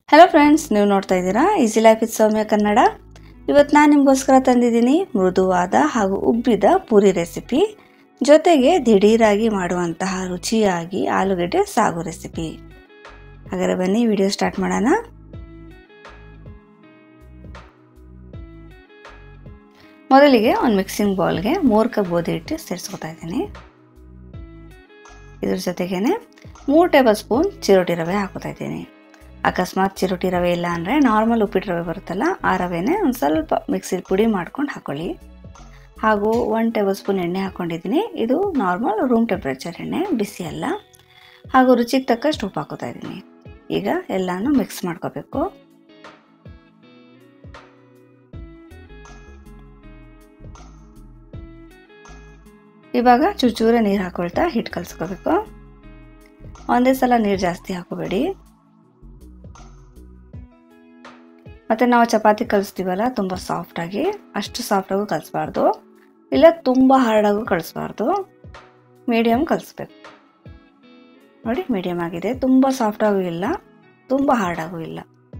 hello friends ನೀವು ನೋಡ್ತಾ ಇದ್ದೀರಾ ಈಸಿ ಲೈಫ್ ಇತ್ ಸೌಮ್ಯ ಕನ್ನಡ ಇವತ್ತು ನಾನು ನಿಮಗೋಸ್ಕರ ತಂದಿದ್ದೀನಿ ಮೃದುವಾದ ಹಾಗೂ ಉಬ್ಬಿದ ಪೂರಿ ರೆಸಿಪಿ ಜೊತೆಗೆ ದಿಢೀರಾಗಿ ಮಾಡುವಂತಹ ರುಚಿಯಾಗಿ ಆಲೂಗಡ್ಡೆ ಸಾಗು ರೆಸಿಪಿ ಹಾಗಾದ್ರೆ ಬನ್ನಿ ವಿಡಿಯೋ ಸ್ಟಾರ್ಟ್ ಮಾಡೋಣ ಮೊದಲಿಗೆ ಒಂದು ಮಿಕ್ಸಿಂಗ್ ಬೌಲ್ಗೆ ಮೂರು ಕಪ್ ಗೋಧಿ ಹಿಟ್ಟು ಸೇರಿಸ್ಕೊತಾ ಇದ್ದೀನಿ ಇದ್ರ ಜೊತೆಗೇನೆ ಮೂರು ಟೇಬಲ್ ಸ್ಪೂನ್ ಚಿರೋಟಿ ರವೆ ಹಾಕೋತಾ ಇದ್ದೀನಿ ಅಕಸ್ಮಾತ್ ಚಿರೋಟಿ ರವೆ ಇಲ್ಲ ಅಂದರೆ ನಾರ್ಮಲ್ ಉಪ್ಪಿಟ್ಟು ರವೆ ಬರುತ್ತಲ್ಲ ಆ ರವೆನೇ ಒಂದು ಸ್ವಲ್ಪ ಮಿಕ್ಸಿಲಿ ಪುಡಿ ಮಾಡ್ಕೊಂಡು ಹಾಕೊಳ್ಳಿ ಹಾಗೂ ಒನ್ ಟೇಬಲ್ ಸ್ಪೂನ್ ಎಣ್ಣೆ ಹಾಕ್ಕೊಂಡಿದ್ದೀನಿ ಇದು ನಾರ್ಮಲ್ ರೂಮ್ ಟೆಂಪ್ರೇಚರ್ ಎಣ್ಣೆ ಬಿಸಿ ಅಲ್ಲ ಹಾಗೂ ರುಚಿಗೆ ತಕ್ಕಷ್ಟು ಉಪ್ಪು ಹಾಕೋತಾ ಇದ್ದೀನಿ ಈಗ ಎಲ್ಲನೂ ಮಿಕ್ಸ್ ಮಾಡ್ಕೋಬೇಕು ಇವಾಗ ಚೂಚೂರ ನೀರು ಹಾಕೊಳ್ತಾ ಹಿಟ್ಟು ಕಲಿಸ್ಕೋಬೇಕು ಒಂದೇ ಸಲ ನೀರು ಜಾಸ್ತಿ ಹಾಕೋಬೇಡಿ ಮತ್ತು ನಾವು ಚಪಾತಿ ಕಲಿಸ್ತೀವಲ್ಲ ತುಂಬ ಸಾಫ್ಟಾಗಿ ಅಷ್ಟು ಸಾಫ್ಟಾಗೂ ಕಲಿಸ್ಬಾರ್ದು ಇಲ್ಲ ತುಂಬ ಹಾರ್ಡಾಗೂ ಕಳಿಸ್ಬಾರ್ದು ಮೀಡಿಯಮ್ ಕಲಿಸ್ಬೇಕು ನೋಡಿ ಮೀಡಿಯಮ್ ಆಗಿದೆ ತುಂಬ ಸಾಫ್ಟಾಗೂ ಇಲ್ಲ ತುಂಬ ಹಾರ್ಡಾಗೂ ಇಲ್ಲ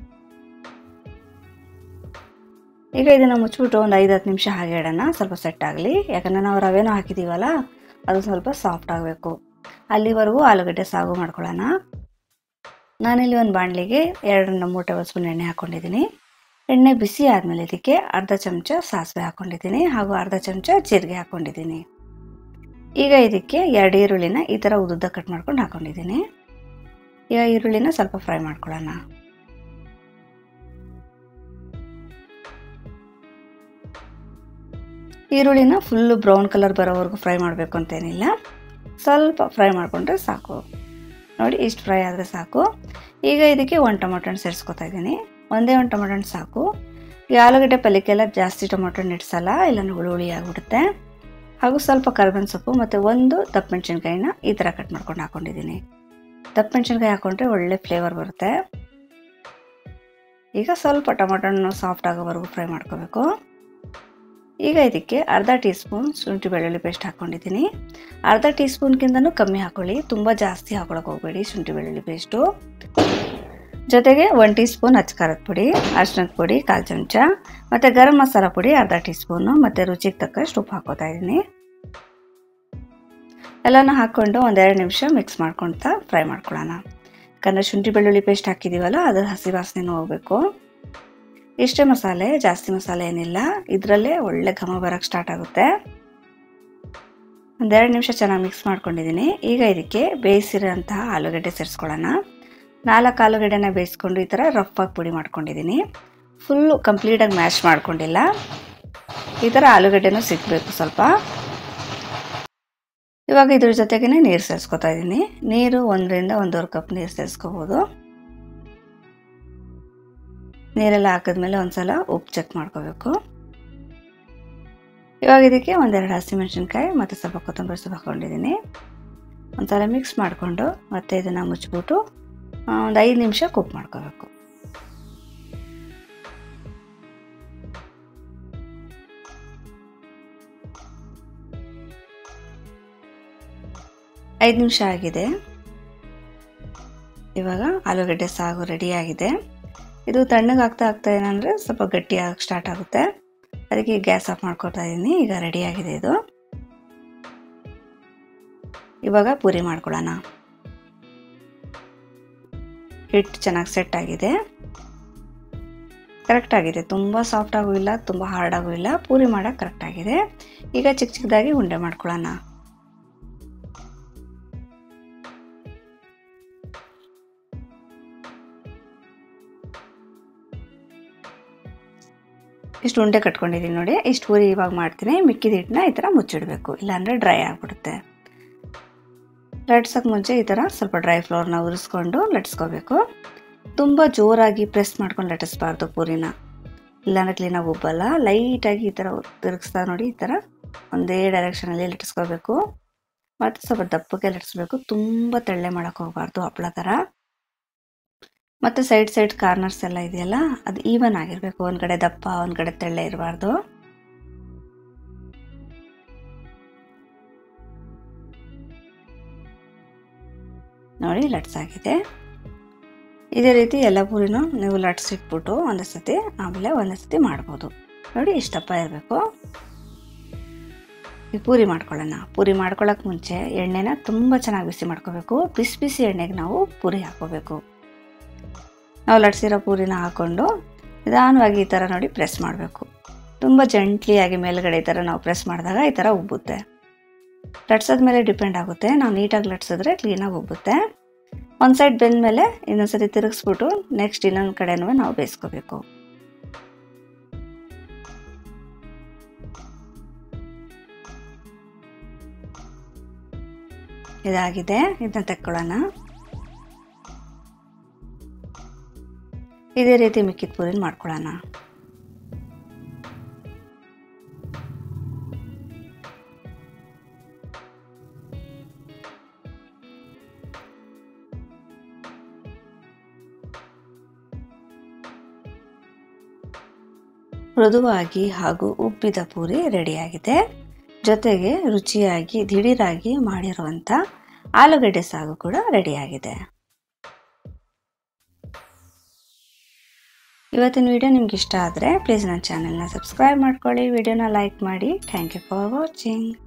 ಈಗ ಇದನ್ನು ಮುಚ್ಚಿಬಿಟ್ಟು ಒಂದು ಐದು ಹತ್ತು ನಿಮಿಷ ಹಾಗೆ ಇಡೋಣ ಸ್ವಲ್ಪ ಸೆಟ್ ಆಗಲಿ ಯಾಕಂದರೆ ನಾವು ರವೆನೂ ಹಾಕಿದ್ದೀವಲ್ಲ ಅದು ಸ್ವಲ್ಪ ಸಾಫ್ಟ್ ಆಗಬೇಕು ಅಲ್ಲಿವರೆಗೂ ಆಲೂಗಡ್ಡೆ ಸಾಗು ಮಾಡ್ಕೊಳ್ಳೋಣ ನಾನಿಲ್ಲಿ ಒಂದು ಬಾಣಲಿಗೆ ಎರಡರಿಂದ ಮೂರು ಟೇಬಲ್ ಸ್ಪೂನ್ ಎಣ್ಣೆ ಹಾಕ್ಕೊಂಡಿದ್ದೀನಿ ಎಣ್ಣೆ ಬಿಸಿ ಆದಮೇಲೆ ಇದಕ್ಕೆ ಅರ್ಧ ಚಮಚ ಸಾಸಿವೆ ಹಾಕ್ಕೊಂಡಿದ್ದೀನಿ ಹಾಗೂ ಅರ್ಧ ಚಮಚ ಜೀರಿಗೆ ಹಾಕ್ಕೊಂಡಿದ್ದೀನಿ ಈಗ ಇದಕ್ಕೆ ಎರಡು ಈರುಳ್ಳಿನ ಈ ಥರ ಉದ್ದ ಕಟ್ ಮಾಡ್ಕೊಂಡು ಹಾಕ್ಕೊಂಡಿದ್ದೀನಿ ಈಗ ಈರುಳ್ಳಿನ ಸ್ವಲ್ಪ ಫ್ರೈ ಮಾಡ್ಕೊಳ್ಳೋಣ ಈರುಳ್ಳಿನ ಫುಲ್ಲು ಬ್ರೌನ್ ಕಲರ್ ಬರೋವರೆಗೂ ಫ್ರೈ ಮಾಡಬೇಕು ಅಂತೇನಿಲ್ಲ ಸ್ವಲ್ಪ ಫ್ರೈ ಮಾಡಿಕೊಂಡ್ರೆ ಸಾಕು ನೋಡಿ ಇಷ್ಟು ಫ್ರೈ ಆದರೆ ಸಾಕು ಈಗ ಇದಕ್ಕೆ ಒಂದು ಟೊಮೊಟೊ ಹಣ್ಣು ಸೇರಿಸ್ಕೊತಾ ಇದ್ದೀನಿ ಒಂದೇ ಒಂದು ಟೊಮೊಟೊ ಹಣ್ಣು ಸಾಕು ಈ ಆಲೂಗಡ್ಡೆ ಪಲ್ಯಕ್ಕೆಲ್ಲ ಜಾಸ್ತಿ ಟೊಮೊಟೊ ಹಣ್ಣು ಇಡ್ಸಲ್ಲ ಇಲ್ಲಾಂದ್ರೆ ಹುಳಿ ಹುಳಿ ಆಗಿಬಿಡುತ್ತೆ ಹಾಗೂ ಸ್ವಲ್ಪ ಕರ್ಬೇವಿನ ಸೊಪ್ಪು ಮತ್ತು ಒಂದು ದಪ್ಪ ಮೆಣಸಿನ್ಕಾಯಿನ ಈ ಥರ ಕಟ್ ಮಾಡ್ಕೊಂಡು ಹಾಕ್ಕೊಂಡಿದ್ದೀನಿ ದಪ್ಪ ಮೆಣಸಿನ್ಕಾಯಿ ಹಾಕ್ಕೊಂಡ್ರೆ ಒಳ್ಳೆ ಫ್ಲೇವರ್ ಬರುತ್ತೆ ಈಗ ಸ್ವಲ್ಪ ಟೊಮೊಟೊ ಹಣ್ಣು ಸಾಫ್ಟ್ ಆಗೋವರೆಗೂ ಫ್ರೈ ಮಾಡ್ಕೋಬೇಕು ಈಗ ಇದಕ್ಕೆ ಅರ್ಧ ಟೀ ಸ್ಪೂನ್ ಶುಂಠಿ ಬೆಳ್ಳುಳ್ಳಿ ಪೇಸ್ಟ್ ಹಾಕ್ಕೊಂಡಿದ್ದೀನಿ ಅರ್ಧ ಟೀ ಸ್ಪೂನ್ಗಿಂತನೂ ಕಮ್ಮಿ ಹಾಕೊಳ್ಳಿ ತುಂಬ ಜಾಸ್ತಿ ಹಾಕೊಳಕ್ಕೆ ಹೋಗಬೇಡಿ ಶುಂಠಿ ಬೆಳ್ಳುಳ್ಳಿ ಪೇಸ್ಟು ಜೊತೆಗೆ ಒನ್ ಟೀ ಸ್ಪೂನ್ ಅಚ್ಕಾರದ ಪುಡಿ ಅರ್ಶಿನದ ಪುಡಿ ಕಾಲು ಚಮಚ ಮತ್ತು ಗರಂ ಮಸಾಲ ಪುಡಿ ಅರ್ಧ ಟೀ ಸ್ಪೂನು ಮತ್ತು ರುಚಿಗೆ ತಕ್ಕಷ್ಟು ಉಪ್ಪು ಹಾಕೋತಾ ಇದ್ದೀನಿ ಎಲ್ಲನೂ ಹಾಕ್ಕೊಂಡು ಒಂದೆರಡು ನಿಮಿಷ ಮಿಕ್ಸ್ ಮಾಡ್ಕೊಳ್ತಾ ಫ್ರೈ ಮಾಡ್ಕೊಳ್ಳೋಣ ಯಾಕಂದರೆ ಶುಂಠಿ ಬೆಳ್ಳುಳ್ಳಿ ಪೇಸ್ಟ್ ಹಾಕಿದ್ದೀವಲ್ಲ ಅದ್ರ ಹಸಿ ವಾಸನೆನೂ ಹೋಗಬೇಕು ಇಷ್ಟೇ ಮಸಾಲೆ ಜಾಸ್ತಿ ಮಸಾಲೆ ಏನಿಲ್ಲ ಇದರಲ್ಲೇ ಒಳ್ಳೆ ಘಮ ಬರೋಕ್ಕೆ ಸ್ಟಾರ್ಟ್ ಆಗುತ್ತೆ ಒಂದೆರಡು ನಿಮಿಷ ಚೆನ್ನಾಗಿ ಮಿಕ್ಸ್ ಮಾಡ್ಕೊಂಡಿದ್ದೀನಿ ಈಗ ಇದಕ್ಕೆ ಬೇಯಿಸಿರೋಂತಹ ಆಲೂಗಡ್ಡೆ ಸೇರಿಸ್ಕೊಳ್ಳೋಣ ನಾಲ್ಕು ಆಲೂಗಡ್ಡೆನ ಬೇಯಿಸ್ಕೊಂಡು ಈ ಥರ ರಫಾಗಿ ಪುಡಿ ಮಾಡ್ಕೊಂಡಿದ್ದೀನಿ ಫುಲ್ಲು ಕಂಪ್ಲೀಟಾಗಿ ಮ್ಯಾಶ್ ಮಾಡ್ಕೊಂಡಿಲ್ಲ ಈ ಥರ ಆಲೂಗಡ್ಡೆನೂ ಸಿಗಬೇಕು ಸ್ವಲ್ಪ ಇವಾಗ ಇದ್ರ ಜೊತೆಗೇ ನೀರು ಸೇರಿಸ್ಕೊತಾ ಇದ್ದೀನಿ ನೀರು ಒಂದರಿಂದ ಒಂದೂವರೆ ಕಪ್ ನೀರು ಸೇರಿಸ್ಕೋಬೋದು ನೀರೆಲ್ಲ ಹಾಕಿದ್ಮೇಲೆ ಒಂದ್ಸಲ ಉಪ್ಪು ಚೆಕ್ ಮಾಡ್ಕೋಬೇಕು ಇವಾಗ ಇದಕ್ಕೆ ಒಂದೆರಡು ಹಸಿಮೆಣಸಿನ್ಕಾಯಿ ಮತ್ತು ಸ್ವಲ್ಪ ಕೊತ್ತಂಬರಿ ಸೊಪ್ಪು ಹಾಕ್ಕೊಂಡಿದ್ದೀನಿ ಒಂದ್ಸಲ ಮಿಕ್ಸ್ ಮಾಡಿಕೊಂಡು ಮತ್ತೆ ಇದನ್ನು ಮುಚ್ಚಿಬಿಟ್ಟು ಒಂದು ಐದು ನಿಮಿಷ ಕುಕ್ ಮಾಡ್ಕೋಬೇಕು ಐದು ನಿಮಿಷ ಆಗಿದೆ ಇವಾಗ ಆಲೂಗಡ್ಡೆ ಸಾಗು ರೆಡಿಯಾಗಿದೆ ಇದು ತಣ್ಣಗೆ ಆಗ್ತಾ ಆಗ್ತಾ ಏನಂದರೆ ಸ್ವಲ್ಪ ಗಟ್ಟಿ ಆಗಕ್ಕೆ ಸ್ಟಾರ್ಟ್ ಆಗುತ್ತೆ ಅದಕ್ಕೆ ಗ್ಯಾಸ್ ಆಫ್ ಮಾಡ್ಕೊತಾ ಇದ್ದೀನಿ ಈಗ ರೆಡಿಯಾಗಿದೆ ಇದು ಇವಾಗ ಪೂರಿ ಮಾಡ್ಕೊಳ್ಳೋಣ ಹಿಟ್ಟು ಚೆನ್ನಾಗಿ ಸೆಟ್ ಆಗಿದೆ ಕರೆಕ್ಟ್ ಆಗಿದೆ ತುಂಬ ಸಾಫ್ಟ್ ಆಗೂ ಇಲ್ಲ ತುಂಬ ಹಾರ್ಡ್ ಆಗೂ ಇಲ್ಲ ಪೂರಿ ಮಾಡೋಕೆ ಕರೆಕ್ಟ್ ಆಗಿದೆ ಈಗ ಚಿಕ್ಕ ಚಿಕ್ಕದಾಗಿ ಉಂಡೆ ಮಾಡ್ಕೊಳ್ಳೋಣ ಇಷ್ಟು ಉಂಡೆ ಕಟ್ಕೊಂಡಿದ್ದೀನಿ ನೋಡಿ ಇಷ್ಟು ಪೂರಿ ಇವಾಗ ಮಾಡ್ತೀನಿ ಮಿಕ್ಕಿದ ಹಿಟ್ಟನ್ನ ಈ ಥರ ಮುಚ್ಚಿಡಬೇಕು ಇಲ್ಲಾಂದರೆ ಡ್ರೈ ಆಗಿಬಿಡುತ್ತೆ ಲಟ್ಸೋಕ್ಕೆ ಮುಂಚೆ ಈ ಥರ ಸ್ವಲ್ಪ ಡ್ರೈ ಫ್ಲೋರ್ನ ಉರಿಸ್ಕೊಂಡು ಲಟ್ಸ್ಕೋಬೇಕು ತುಂಬ ಜೋರಾಗಿ ಪ್ರೆಸ್ ಮಾಡ್ಕೊಂಡು ಲಟ್ಟಿಸ್ಬಾರ್ದು ಪೂರಿನ ಇಲ್ಲಾಂದರೆ ಕ್ಲೀನಾಗಿ ಉಬ್ಬಲ್ಲ ಲೈಟಾಗಿ ಈ ಥರ ತಿರುಗಿಸ್ತಾ ನೋಡಿ ಈ ಥರ ಒಂದೇ ಡೈರೆಕ್ಷನಲ್ಲಿ ಲಟ್ಟಿಸ್ಕೋಬೇಕು ಮತ್ತು ಸ್ವಲ್ಪ ದಪ್ಪಕ್ಕೆ ಲಟ್ಟಿಸ್ಬೇಕು ತುಂಬ ತೆಳ್ಳೆ ಮಾಡೋಕ್ಕೆ ಹೋಗಬಾರ್ದು ಹಪ್ಪಳ ಥರ ಮತ್ತು ಸೈಡ್ ಸೈಡ್ ಕಾರ್ನರ್ಸ್ ಎಲ್ಲ ಇದೆಯಲ್ಲ ಅದು ಈವನ್ ಆಗಿರಬೇಕು ಒಂದು ಕಡೆ ದಪ್ಪ ಒಂದು ಕಡೆ ತೆಳ್ಳೆ ಇರಬಾರ್ದು ನೋಡಿ ಲಟ್ಸಾಗಿದೆ ಇದೇ ರೀತಿ ಎಲ್ಲ ಪೂರಿನೂ ನೀವು ಲಟ್ಸಿಟ್ಬಿಟ್ಟು ಒಂದೇ ಸತಿ ಆಮೇಲೆ ಒಂದೇ ಸತಿ ಮಾಡ್ಬೋದು ನೋಡಿ ಇಷ್ಟಪ್ಪ ಇರಬೇಕು ಈ ಪೂರಿ ಮಾಡ್ಕೊಳ್ಳೋಣ ಪೂರಿ ಮಾಡ್ಕೊಳ್ಳೋಕೆ ಮುಂಚೆ ಎಣ್ಣೆನ ತುಂಬ ಚೆನ್ನಾಗಿ ಬಿಸಿ ಮಾಡ್ಕೋಬೇಕು ಬಿಸಿ ಬಿಸಿ ಎಣ್ಣೆಗೆ ನಾವು ಪೂರಿ ಹಾಕೋಬೇಕು ನಾವು ಲಟ್ಸಿರೋ ಪೂರಿನ ಹಾಕ್ಕೊಂಡು ನಿಧಾನವಾಗಿ ಈ ಥರ ನೋಡಿ ಪ್ರೆಸ್ ಮಾಡಬೇಕು ತುಂಬ ಜಂಟ್ಲಿಯಾಗಿ ಮೇಲ್ಗಡೆ ಈ ಥರ ನಾವು ಪ್ರೆಸ್ ಮಾಡಿದಾಗ ಈ ಥರ ಉಬ್ಬುತ್ತೆ ಲಟ್ಸೋದ ಮೇಲೆ ಡಿಪೆಂಡ್ ಆಗುತ್ತೆ ನಾವು ನೀಟಾಗಿ ಲಟ್ಸಿದ್ರೆ ಕ್ಲೀನಾಗಿ ಉಬ್ಬುತ್ತೆ ಒಂದು ಸೈಡ್ ಬೆಂದಮೇಲೆ ಇನ್ನೊಂದು ಸರಿ ತಿರುಗಿಸ್ಬಿಟ್ಟು ನೆಕ್ಸ್ಟ್ ಇನ್ನೊಂದು ಕಡೆನೂ ನಾವು ಬೇಯಿಸ್ಕೋಬೇಕು ಇದಾಗಿದೆ ಇದನ್ನ ತೆಕ್ಕೊಳ್ಳೋಣ ಇದೇ ರೀತಿ ಮಿಕ್ಕಿದ ಪೂರಿನ ಮಾಡ್ಕೊಳ್ಳೋಣ ಮೃದುವಾಗಿ ಹಾಗೂ ಉಬ್ಬಿದ ಪೂರಿ ರೆಡಿಯಾಗಿದೆ ಜೊತೆಗೆ ರುಚಿಯಾಗಿ ದಿಢೀರಾಗಿ ಮಾಡಿರುವಂಥ ಆಲೂಗಡ್ಡೆ ಸಾಗು ಕೂಡ ರೆಡಿಯಾಗಿದೆ ಇವತ್ತಿನ ವಿಡಿಯೋ ನಿಮ್ಗೆ ಇಷ್ಟ ಆದರೆ ಪ್ಲೀಸ್ ನನ್ನ ಚಾನೆಲ್ನ ಸಬ್ಸ್ಕ್ರೈಬ್ ಮಾಡ್ಕೊಳ್ಳಿ ವಿಡಿಯೋನ ಲೈಕ್ ಮಾಡಿ ಥ್ಯಾಂಕ್ ಯು ಫಾರ್ ವಾಚಿಂಗ್